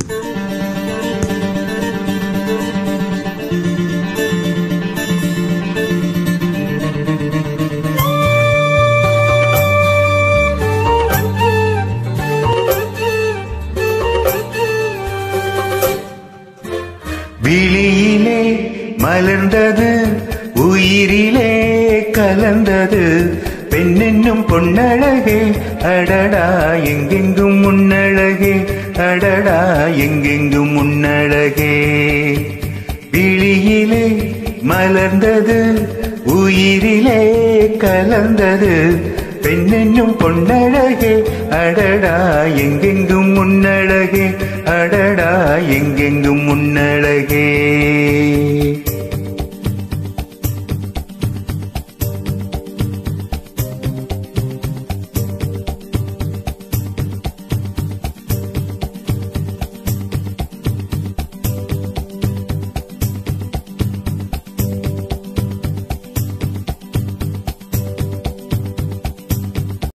விழியிலே மலர்ந்தது உயிரிலே கலந்தது பெண்ணென்னும் பொன்னழகே அடடா எங்கெங்கும் முன்னழகே அடடா எங்கெங்கும் முன்னழகே விழியிலே மலர்ந்தது உயிரிலே கலந்தது பெண்ணென்னும் பொன்னழகே அடடா எங்கெங்கும் முன்னழகே அடடா எங்கெங்கும் முன்னழகே